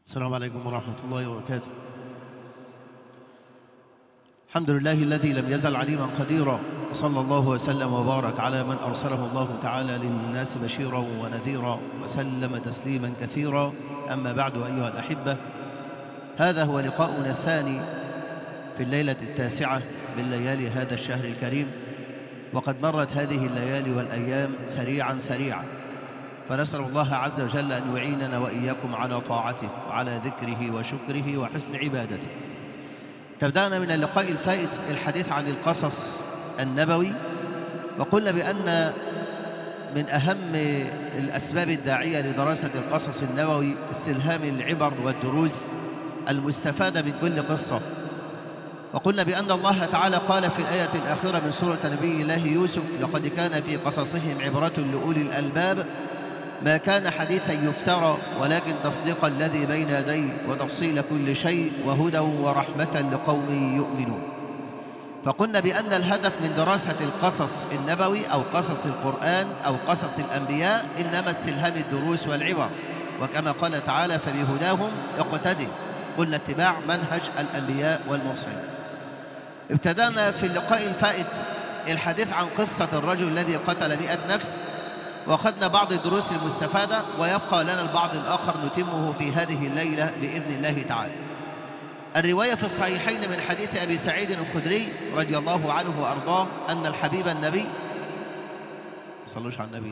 السلام عليكم ورحمة الله وبركاته الحمد لله الذي لم يزل عليما قديرا وصلى الله وسلم وبارك على من أرسله الله تعالى للناس بشيرا ونذيرا وسلم تسليما كثيرا أما بعد أيها الأحبة هذا هو لقاؤنا الثاني في الليلة التاسعة من ليالي هذا الشهر الكريم وقد مرت هذه الليالي والأيام سريعا سريعا فنسأل الله عز وجل أن يعيننا وإياكم على طاعته وعلى ذكره وشكره وحسن عبادته تبدأنا من اللقاء الفائت الحديث عن القصص النبوي وقلنا بأن من أهم الأسباب الداعية لدراسة القصص النبوي استلهام العبر والدروس المستفادة من كل قصة وقلنا بأن الله تعالى قال في الآية الأخيرة من سورة نبي الله يوسف لقد كان في قصصهم عبرة لأولي الألباب ما كان حديثا يفترى ولكن تصديق الذي بين يديه وتفصيل كل شيء وهدى ورحمة لقوم يؤمنون فقلنا بأن الهدف من دراسة القصص النبوي أو قصص القرآن أو قصص الأنبياء إنما استلهام الدروس والعبر وكما قال تعالى فبهداهم اقتدي قلنا اتباع منهج الأنبياء والمرسلين ابتدأنا في اللقاء الفائت الحديث عن قصة الرجل الذي قتل مئة نفس وأخذنا بعض الدروس المستفادة ويبقى لنا البعض الآخر نتمه في هذه الليلة بإذن الله تعالى الرواية في الصحيحين من حديث أبي سعيد الخدري رضي الله عنه وأرضاه أن الحبيب النبي صلوش على النبي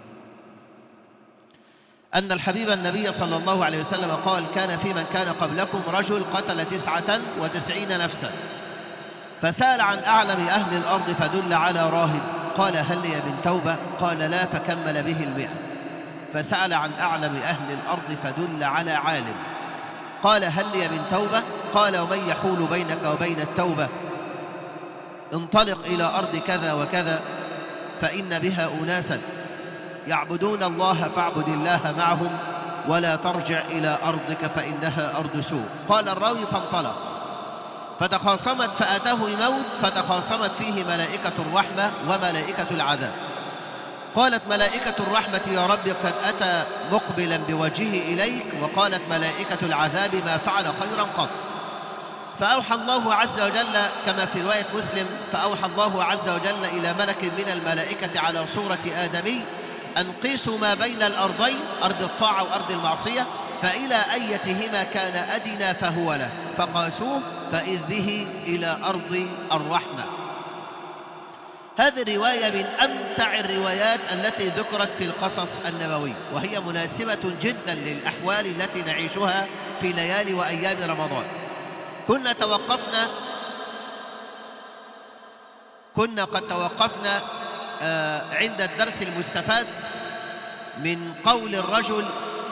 أن الحبيب النبي صلى الله عليه وسلم قال كان في من كان قبلكم رجل قتل تسعة وتسعين نفسا فسأل عن أعلم أهل الأرض فدل على راهب قال هل لي من توبة قال لا فكمل به المئة فسأل عن أعلم أهل الأرض فدل على عالم قال هل لي من توبة قال ومن يحول بينك وبين التوبة انطلق إلى أرض كذا وكذا فإن بها أناسا يعبدون الله فاعبد الله معهم ولا ترجع إلى أرضك فإنها أرض سوء قال الراوي فانطلق فتخاصمت فأتاه الموت فتخاصمت فيه ملائكة الرحمة وملائكة العذاب قالت ملائكة الرحمة يا رب قد أتى مقبلا بوجهه إليك وقالت ملائكة العذاب ما فعل خيرا قط فأوحى الله عز وجل كما في رواية مسلم فأوحى الله عز وجل إلى ملك من الملائكة على صورة آدمي أن قيسوا ما بين الأرضين أرض الطاعة وأرض المعصية فإلى أيتهما كان أدنى فهو له فقاسوه فإذ به إلى أرض الرحمة هذه الرواية من أمتع الروايات التي ذكرت في القصص النبوي وهي مناسبة جدا للأحوال التي نعيشها في ليالي وأيام رمضان كنا توقفنا كنا قد توقفنا عند الدرس المستفاد من قول الرجل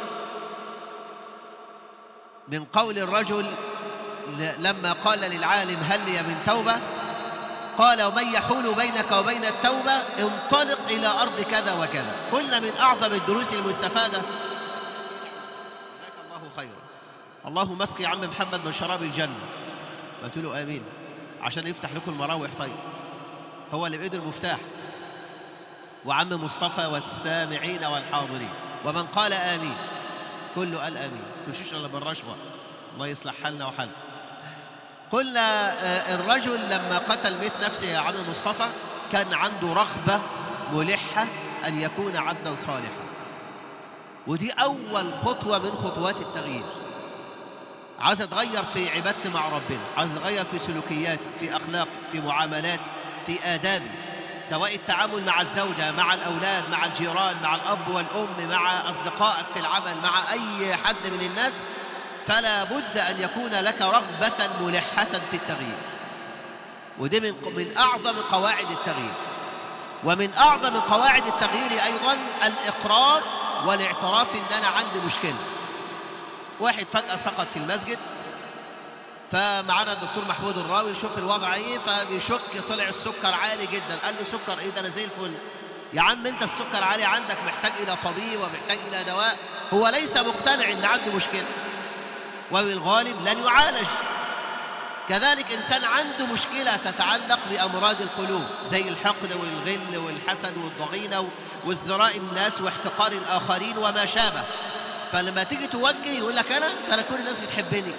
من قول الرجل لما قال للعالم هل لي من توبة قال ومن يحول بينك وبين التوبة انطلق إلى أرض كذا وكذا قلنا من أعظم الدروس المستفادة جزاك الله خيرا اللهم اسقي عم محمد من شراب الجنة قلت له آمين عشان يفتح لكم المراوح طيب هو اللي بإيده المفتاح وعم مصطفى والسامعين والحاضرين ومن قال آمين كله قال آمين تمشيش إلا بالرشوة الله يصلح حالنا وحالك قلنا الرجل لما قتل مئة نفسه يا عم مصطفى كان عنده رغبة ملحة أن يكون عبدا صالحا ودي أول خطوة من خطوات التغيير عايز أتغير في عبادتي مع ربنا عايز أتغير في سلوكياتي في أخلاقي في معاملاتي في آدابي سواء التعامل مع الزوجة مع الأولاد مع الجيران مع الأب والأم مع أصدقائك في العمل مع أي حد من الناس فلا بد أن يكون لك رغبة ملحة في التغيير ودي من, من أعظم قواعد التغيير ومن أعظم قواعد التغيير أيضا الإقرار والاعتراف أن أنا عندي مشكلة واحد فجأة سقط في المسجد فمعانا الدكتور محمود الراوي شوف الوضع ايه فبيشك طلع السكر عالي جدا قال له سكر ايه ده انا زي الفل يا عم انت السكر عالي عندك محتاج الى طبيب ومحتاج الى دواء هو ليس مقتنع ان عنده مشكله وبالغالب لن يعالج كذلك انسان عنده مشكله تتعلق بامراض القلوب زي الحقد والغل والحسد والضغينه وازدراء الناس واحتقار الاخرين وما شابه فلما تيجي توجه يقول لك انا ده انا كل الناس بتحبني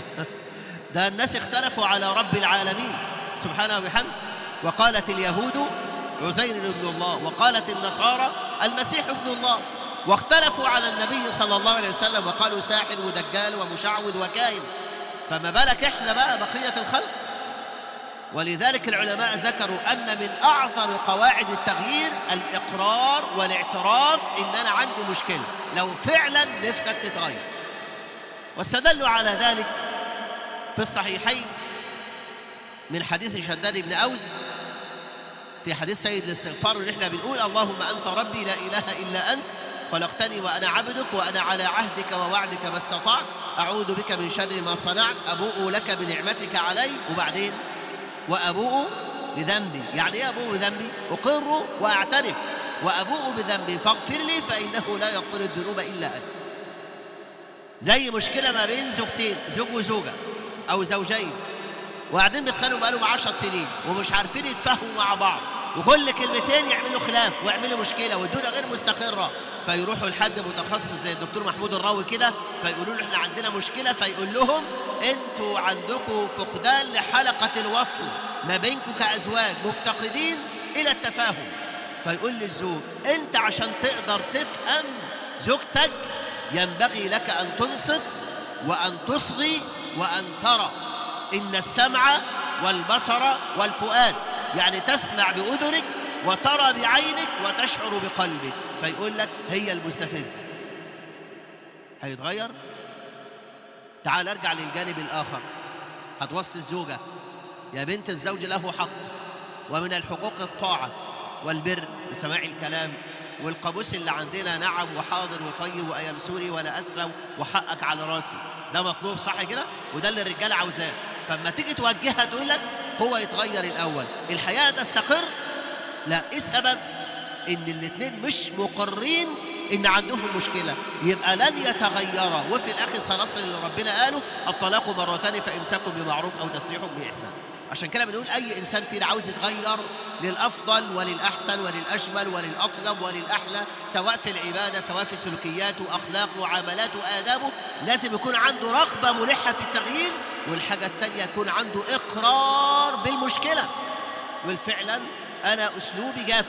ده الناس اختلفوا على رب العالمين سبحانه وبحمده وقالت اليهود عزير ابن الله وقالت النصارى المسيح ابن الله واختلفوا على النبي صلى الله عليه وسلم وقالوا ساحر ودجال ومشعوذ وكاهن فما بالك احنا بقى بقية الخلق ولذلك العلماء ذكروا أن من أعظم قواعد التغيير الإقرار والاعتراف إن أنا عندي مشكلة لو فعلا نفسك تتغير واستدلوا على ذلك في الصحيحين من حديث شداد بن أوس في حديث سيد الاستغفار اللي احنا بنقول اللهم أنت ربي لا إله إلا أنت خلقتني وأنا عبدك وأنا على عهدك ووعدك ما استطعت أعوذ بك من شر ما صنعت أبوء لك بنعمتك علي وبعدين وأبوء بذنبي يعني إيه أبوء بذنبي أقر وأعترف وأبوء بذنبي فاغفر لي فإنه لا يغفر الذنوب إلا أنت زي مشكلة ما بين زوجتين زوج وزوجة أو زوجين وقاعدين بيتخانقوا بقالهم 10 سنين ومش عارفين يتفاهموا مع بعض وكل كلمتين يعملوا خلاف ويعملوا مشكلة والدنيا غير مستقرة فيروحوا لحد متخصص زي الدكتور محمود الراوي كده فيقولوا له احنا عندنا مشكلة فيقول لهم انتوا عندكم فقدان لحلقة الوصل ما بينكم كأزواج مفتقدين إلى التفاهم فيقول للزوج انت عشان تقدر تفهم زوجتك ينبغي لك أن تنصت وأن تصغي وأن ترى إن السمع والبصر والفؤاد يعني تسمع بأذنك وترى بعينك وتشعر بقلبك فيقول لك هي المستفز هيتغير تعال ارجع للجانب الآخر هتوصي الزوجة يا بنت الزوج له حق ومن الحقوق الطاعة والبر بسماع الكلام والقاموس اللي عندنا نعم وحاضر وطيب وأيام سوري ولا أسفة وحقك على راسي ده مطلوب صح كده وده اللي الرجالة عاوزاه فلما تيجي توجهها تقول لك هو يتغير الأول الحياة تستقر لا ايه السبب ان الاثنين مش مقرين ان عندهم مشكلة يبقى لن يتغيرا وفي الاخر خلاص اللي ربنا قاله الطلاق مرتان فامساك بمعروف او تسريح باحسان عشان كده بنقول اي انسان فينا عاوز يتغير للافضل وللاحسن وللاجمل وللاطيب وللاحلى سواء في العباده سواء في سلوكياته اخلاقه معاملاته ادابه لازم يكون عنده رغبه ملحه في التغيير والحاجه الثانيه يكون عنده اقرار بالمشكله والفعلا انا اسلوبي جاف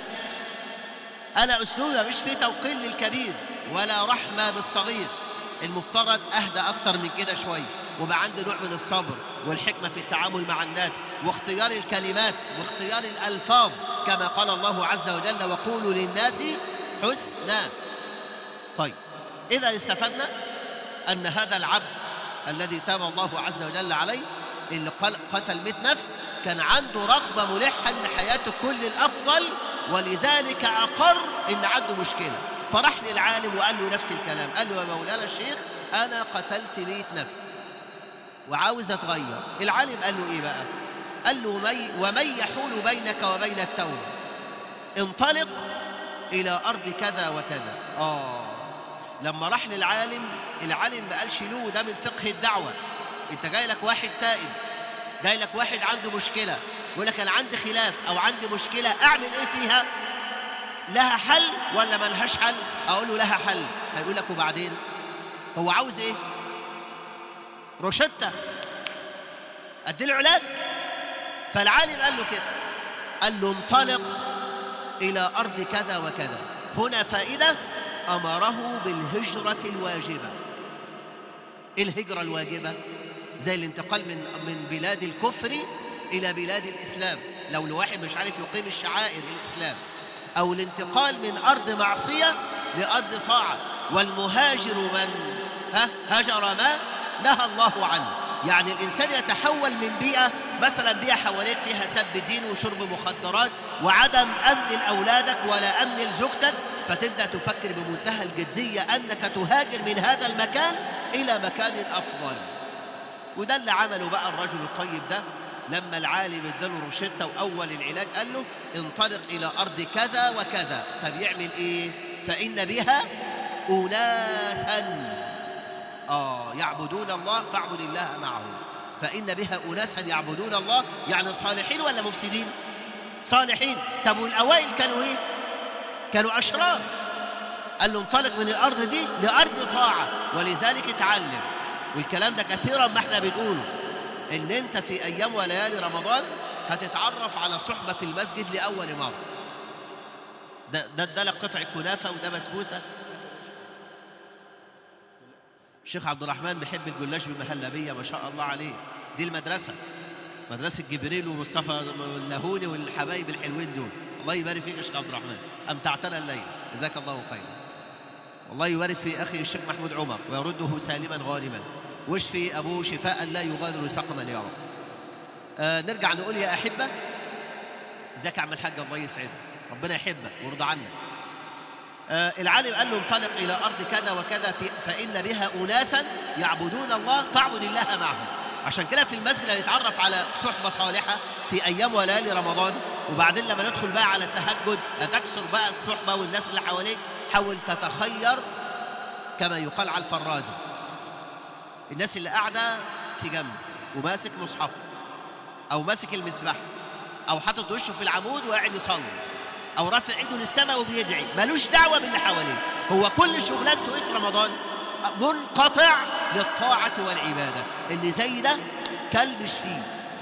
انا اسلوبي مش فيه توقيل للكبير ولا رحمه بالصغير المفترض اهدى اكتر من كده شويه وبقى عندي نوع من الصبر والحكمة في التعامل مع الناس واختيار الكلمات واختيار الألفاظ كما قال الله عز وجل وقولوا للناس حسنا طيب إذا استفدنا أن هذا العبد الذي تاب الله عز وجل عليه اللي قتل 100 نفس كان عنده رغبة ملحة أن حياته كل الأفضل ولذلك أقر أن عنده مشكلة فراح للعالم وقال له نفس الكلام قال له يا مولانا الشيخ أنا قتلت 100 نفس وعاوز اتغير العالم قال له ايه بقى قال له مي ومن يحول بينك وبين التوبة انطلق الى ارض كذا وكذا اه لما راح للعالم العالم ما قالش له ده من فقه الدعوة انت جاي لك واحد تائب جاي لك واحد عنده مشكلة يقول لك انا عندي خلاف او عندي مشكلة اعمل ايه فيها لها حل ولا ملهاش حل اقول له لها حل هيقول لك وبعدين هو عاوز ايه روشتة ادي له علاج فالعالم قال له كده قال له انطلق الى ارض كذا وكذا هنا فائدة امره بالهجرة الواجبة ايه الهجرة الواجبة زي الانتقال من من بلاد الكفر الى بلاد الاسلام لو الواحد مش عارف يقيم الشعائر الاسلام او الانتقال من ارض معصية لارض طاعة والمهاجر من ها هجر ما نهى الله عنه يعني الإنسان يتحول من بيئة مثلا بيئة حواليك فيها سب دين وشرب مخدرات وعدم أمن لأولادك ولا أمن لزوجتك فتبدأ تفكر بمنتهى الجدية أنك تهاجر من هذا المكان إلى مكان أفضل وده اللي عمله بقى الرجل الطيب ده لما العالم اداله روشته وأول العلاج قال له انطلق إلى أرض كذا وكذا فبيعمل إيه فإن بها أناسا آه يعبدون الله فاعبد الله معهم فإن بها أناسا يعبدون الله يعني صالحين ولا مفسدين صالحين طب والأوائل كانوا إيه كانوا أشرار قال له انطلق من الأرض دي لأرض طاعة ولذلك اتعلم والكلام ده كثيرا ما احنا بنقوله ان انت في ايام وليالي رمضان هتتعرف على صحبة في المسجد لأول مرة ده ده ادالك قطع كنافة وده بسبوسة الشيخ عبد الرحمن بيحب الجلاش بالمهلبية ما شاء الله عليه دي المدرسة مدرسة جبريل ومصطفى اللاهوني والحبايب الحلوين دول الله يبارك فيك يا شيخ عبد الرحمن أمتعتنا الليل جزاك الله خيرا والله يبارك في أخي الشيخ محمود عمر ويرده سالما غانما واشفي أبوه شفاء لا يغادر سقما يا رب آه نرجع نقول يا أحبة ازيك يا عم الحاج الله يسعدك ربنا يحبك ويرضى عنك آه العالم قال له انطلق إلى أرض كذا وكذا في فإن بها أناسا يعبدون الله فاعبد الله معهم عشان كده في المسجد هنتعرف على صحبة صالحة في أيام وليالي رمضان وبعدين لما ندخل بقى على التهجد هتكسر بقى الصحبة والناس اللي حواليك حاول تتخير كما يقال على الفرازة الناس اللي قاعدة في جنب وماسك مصحف أو ماسك المسبح أو حاطط وشه في العمود وقاعد يصلي أو رافع إيده للسماء وبيدعي ملوش دعوة باللي حواليه هو كل شغلانته إيه في رمضان منقطع للطاعة والعبادة اللي زي ده كلبش فيه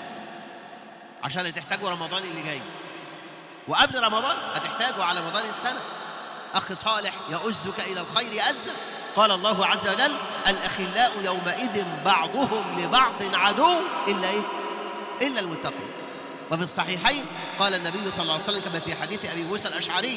عشان هتحتاجه رمضان اللي جاي وقبل رمضان هتحتاجه على مدار السنة أخ صالح يؤزك إلى الخير يأزك قال الله عز وجل الأخلاء يومئذ بعضهم لبعض عدو إلا إيه؟ إلا المتقين وفي الصحيحين قال النبي صلى الله عليه وسلم كما في حديث أبي موسى الأشعري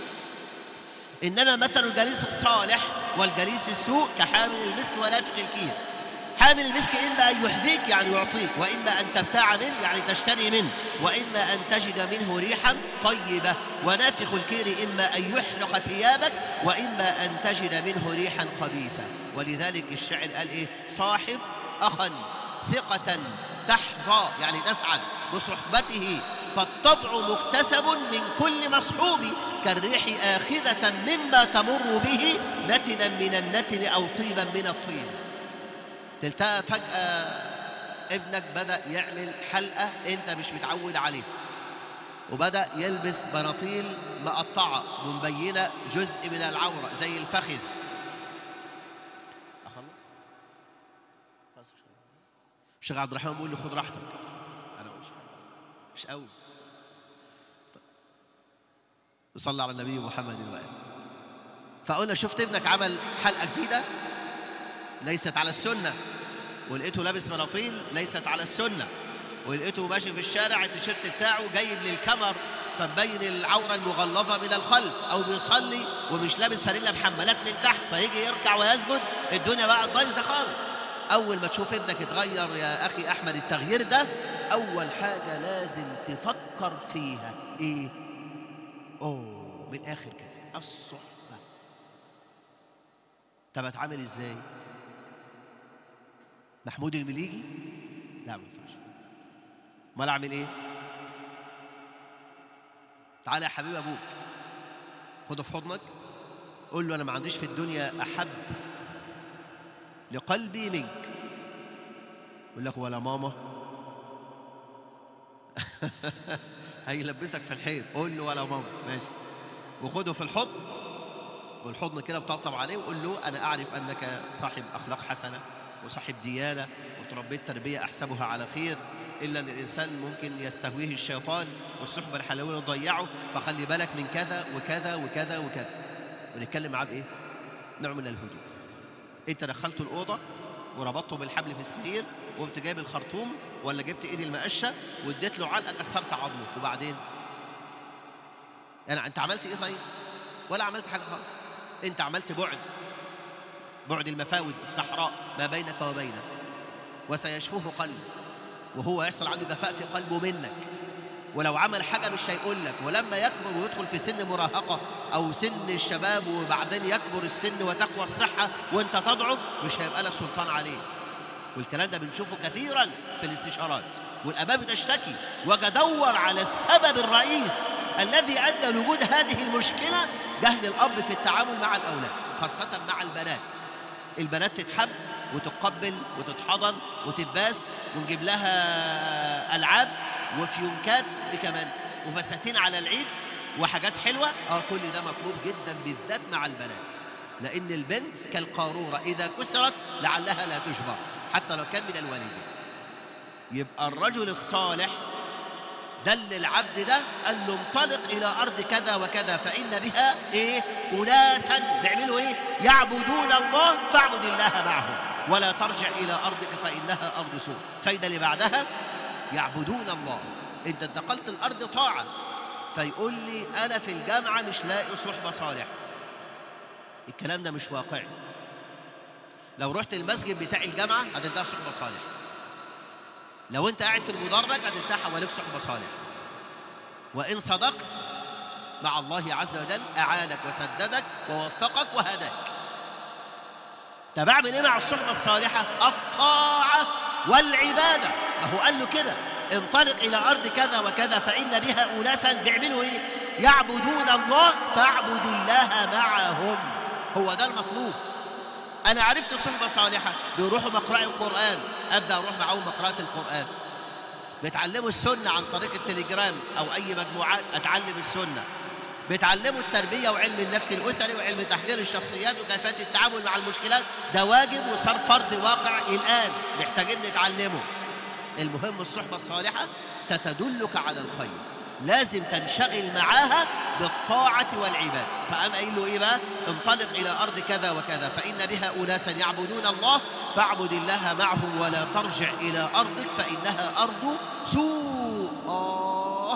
إنما مثل الجليس الصالح والجليس السوء كحامل المسك ونافق الكير حامل المسك إما أن يحذيك يعني يعطيك وإما أن تبتاع منه يعني تشتري منه وإما أن تجد منه ريحا طيبة ونافخ الكير إما أن يحرق ثيابك وإما أن تجد منه ريحا خبيثة ولذلك الشعر قال إيه صاحب أخا ثقة تحظى يعني تسعد بصحبته فالطبع مكتسب من كل مصحوب كالريح آخذة مما تمر به نتنا من النتن أو طيبا من الطيب تلتقى فجأة ابنك بدأ يعمل حلقة انت مش متعود عليها وبدأ يلبس بناطيل مقطعة ومبينة جزء من العورة زي الفخذ أخلص؟ الشيخ عبد الرحمن بيقول لي خد راحتك أنا مش مش قوي صلى على النبي محمد وآله فقلنا شفت ابنك عمل حلقة جديدة ليست على السنة ولقيته لابس مناطيل ليست على السنة ولقيته ماشي في الشارع التيشيرت بتاعه جايب للكمر فمبين العورة المغلظة من الخلف أو بيصلي ومش لابس فانيلا محملات من تحت فيجي يركع ويسجد الدنيا بقى بايظة خالص أول ما تشوف ابنك اتغير يا أخي أحمد التغيير ده أول حاجة لازم تفكر فيها إيه؟ أوه من الآخر كده الصحبة طب اتعامل إزاي؟ محمود المليجي لا ما ينفعش امال اعمل ايه تعالى يا حبيب ابوك خده في حضنك قول له انا ما عنديش في الدنيا احب لقلبي منك يقول لك ولا ماما هيلبسك في الحيط قول له ولا ماما ماشي وخده في الحضن والحضن كده بطبطب عليه وقول له انا اعرف انك صاحب اخلاق حسنه وصاحب ديانة وتربيت تربية أحسبها على خير إلا أن الإنسان ممكن يستهويه الشيطان والصحبة الحلوية تضيعه فخلي بالك من كذا وكذا وكذا وكذا ونتكلم معاه بإيه؟ نوع من الهدوء أنت دخلته الأوضة وربطته بالحبل في السرير وقمت جايب الخرطوم ولا جبت إيدي المقشة واديت له علقة كسرت عظمه وبعدين يعني أنت عملت إيه طيب؟ ولا عملت حاجة خالص أنت عملت بعد بعد المفاوز الصحراء ما بينك وبينه وسيشفوه قلبه وهو يحصل عنده جفاء في قلبه منك ولو عمل حاجة مش هيقول لك ولما يكبر ويدخل في سن مراهقة أو سن الشباب وبعدين يكبر السن وتقوى الصحة وانت تضعف مش هيبقى لك سلطان عليه والكلام ده بنشوفه كثيرا في الاستشارات والأمام بتشتكي وجدور على السبب الرئيس الذي أدى لوجود هذه المشكلة جهل الأب في التعامل مع الأولاد خاصة مع البنات البنات تتحب وتقبل وتتحضن وتتباس ونجيب لها ألعاب وفيونكات كمان وفساتين على العيد وحاجات حلوة اه كل ده مطلوب جدا بالذات مع البنات لأن البنت كالقارورة إذا كسرت لعلها لا تشبع حتى لو كان من الوالدين يبقى الرجل الصالح دل العبد ده قال له انطلق إلى أرض كذا وكذا فإن بها إيه أناسا بيعملوا إيه يعبدون الله فاعبد الله معهم ولا ترجع إلى أرضك فإنها أرض سوء فإذا اللي بعدها يعبدون الله انت انتقلت الأرض طاعة فيقول لي أنا في الجامعة مش لاقي صحبة صالح الكلام ده مش واقعي لو رحت المسجد بتاع الجامعة هتلتقى صحبة صالح لو انت قاعد في المدرج هتلتقى حواليك صحبة صالح وإن صدقت مع الله عز وجل أعانك وسددك ووفقك وهداك طب اعمل ايه مع الصحبة الصالحة الطاعة والعبادة هو قال له كده انطلق إلى أرض كذا وكذا فإن بها أناسا بيعملوا إيه يعبدون الله فاعبد الله معهم هو ده المطلوب أنا عرفت صحبة صالحة بيروحوا مقرأ القرآن أبدأ أروح معاهم مقرأة القرآن بيتعلموا السنة عن طريق التليجرام أو أي مجموعات أتعلم السنة بيتعلموا التربية وعلم النفس الأسري وعلم تحضير الشخصيات وكيفية التعامل مع المشكلات ده واجب وصار فرض واقع الآن محتاجين نتعلمه المهم الصحبة الصالحة ستدلك على الخير لازم تنشغل معاها بالطاعة والعبادة فقام قايل له إيه بقى انطلق إلى أرض كذا وكذا فإن بها أناسا يعبدون الله فاعبد الله معهم ولا ترجع إلى أرضك فإنها أرض سوء آه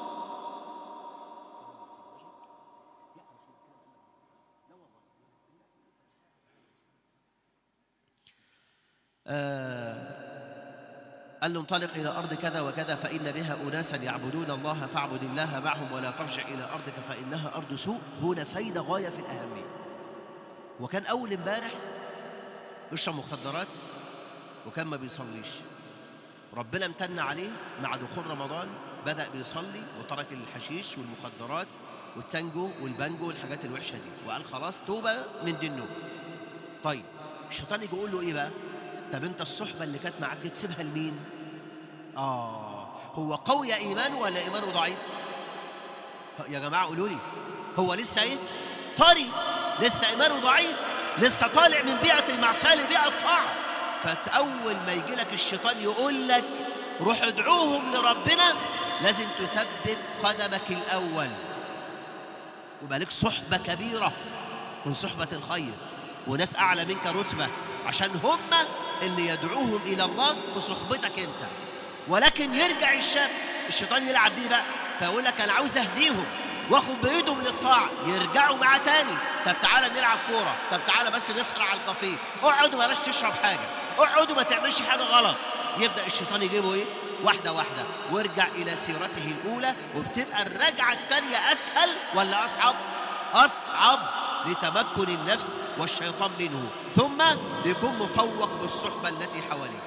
آه قال له انطلق إلى أرض كذا وكذا فإن بها أناسا يعبدون الله فاعبد الله معهم ولا ترجع إلى أرضك فإنها أرض سوء هنا فايدة غاية في الأهمية وكان أول امبارح بيشرب مخدرات وكان ما بيصليش ربنا امتن عليه مع دخول رمضان بدأ بيصلي وترك الحشيش والمخدرات والتانجو والبانجو والحاجات الوحشة دي وقال خلاص توبة من دي النوم طيب الشيطان يجي يقول له ايه بقى طب انت الصحبة اللي كانت معاك دي تسيبها لمين اه هو قوي ايمانه ولا ايمانه ضعيف يا جماعة قولوا لي هو لسه ايه طري لسه ايمانه ضعيف لسه طالع من بيئة المعصية لبيئة الطاعة فأول ما يجي لك الشيطان يقول لك روح ادعوهم لربنا لازم تثبت قدمك الأول ويبقى لك صحبة كبيرة من صحبة الخير وناس أعلى منك رتبة عشان هم اللي يدعوهم إلى الله في صحبتك أنت ولكن يرجع الشاب الشيطان يلعب بيه بقى فيقول لك أنا عاوز أهديهم واخد بإيدهم للطاعة يرجعوا معاه تاني طب تعالى نلعب كورة طب تعالى بس نسهر على الكافيه اقعدوا بلاش تشرب حاجة اقعدوا ما تعملش حاجة غلط يبدأ الشيطان يجيبه ايه واحدة واحدة وارجع إلى سيرته الأولى وبتبقى الرجعة الثانية أسهل ولا أصعب أصعب لتمكن النفس والشيطان منه ثم بيكون مطوق بالصحبة التي حواليه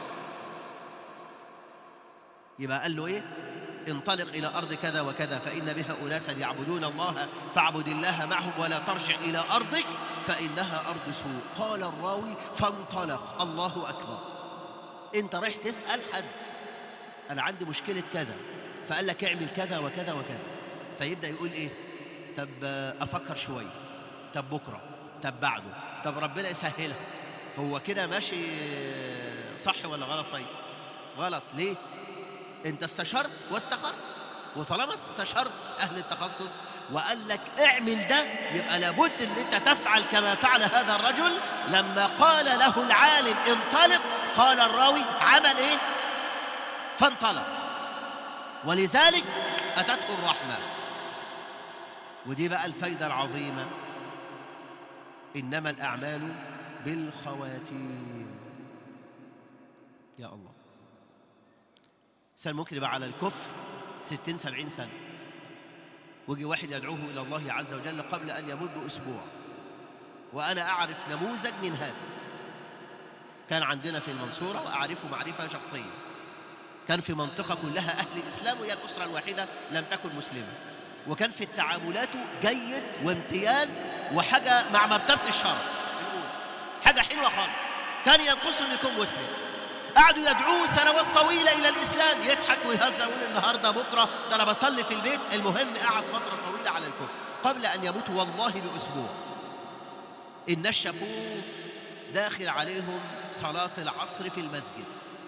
يبقى قال له ايه انطلق إلى أرض كذا وكذا فإن بها أناسا يعبدون الله فاعبد الله معهم ولا ترجع إلى أرضك فإنها أرض سوء قال الراوي فانطلق الله أكبر انت رايح تسأل حد أنا عندي مشكلة كذا فقال لك اعمل كذا وكذا وكذا فيبدأ يقول ايه طب أفكر شوية طب بكرة طب بعده طب ربنا يسهلها هو كده ماشي صح ولا غلط طيب غلط ليه انت استشرت واستخرت وطالما استشرت اهل التخصص وقال لك اعمل ده يبقى لابد ان انت تفعل كما فعل هذا الرجل لما قال له العالم انطلق قال الراوي عمل ايه فانطلق ولذلك اتته الرحمه ودي بقى الفايده العظيمه انما الاعمال بالخواتيم يا الله إنسان ممكن يبقى على الكفر ستين سبعين سنة ويجي واحد يدعوه إلى الله عز وجل قبل أن يمد أسبوع وأنا أعرف نموذج من هذا كان عندنا في المنصورة وأعرفه معرفة شخصية كان في منطقة كلها أهل إسلام وهي الأسرة الوحيدة لم تكن مسلمة وكان في التعاملات جيد وامتياز وحاجة مع مرتبة الشرف حاجة حلوة خالص كان ينقصه أن يكون مسلم قعدوا يدعوه سنوات طويلة إلى الإسلام يضحك ويهزر ويقول النهاردة بكرة ده أنا بصلي في البيت المهم قعد فترة طويلة على الكفر قبل أن يموت والله بأسبوع الناس شافوه داخل عليهم صلاة العصر في المسجد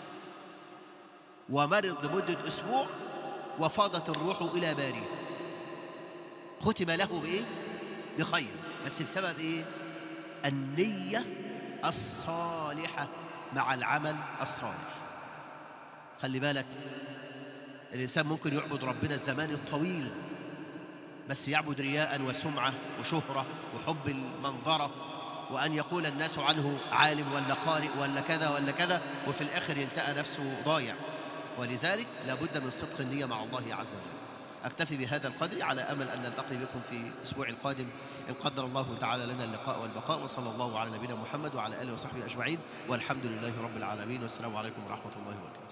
ومرض لمدة أسبوع وفاضت الروح إلى باريه ختم له بإيه؟ بخير بس بسبب إيه؟ النية الصالحة مع العمل الصالح خلي بالك الإنسان ممكن يعبد ربنا الزمان الطويل بس يعبد رياء وسمعة وشهرة وحب المنظرة وأن يقول الناس عنه عالم ولا قارئ ولا كذا ولا كذا وفي الآخر يلتقى نفسه ضايع ولذلك لابد من صدق النية مع الله عز وجل أكتفي بهذا القدر على أمل أن نلتقي بكم في الأسبوع القادم إن قدر الله تعالى لنا اللقاء والبقاء وصلى الله على نبينا محمد وعلى آله وصحبه أجمعين والحمد لله رب العالمين والسلام عليكم ورحمة الله وبركاته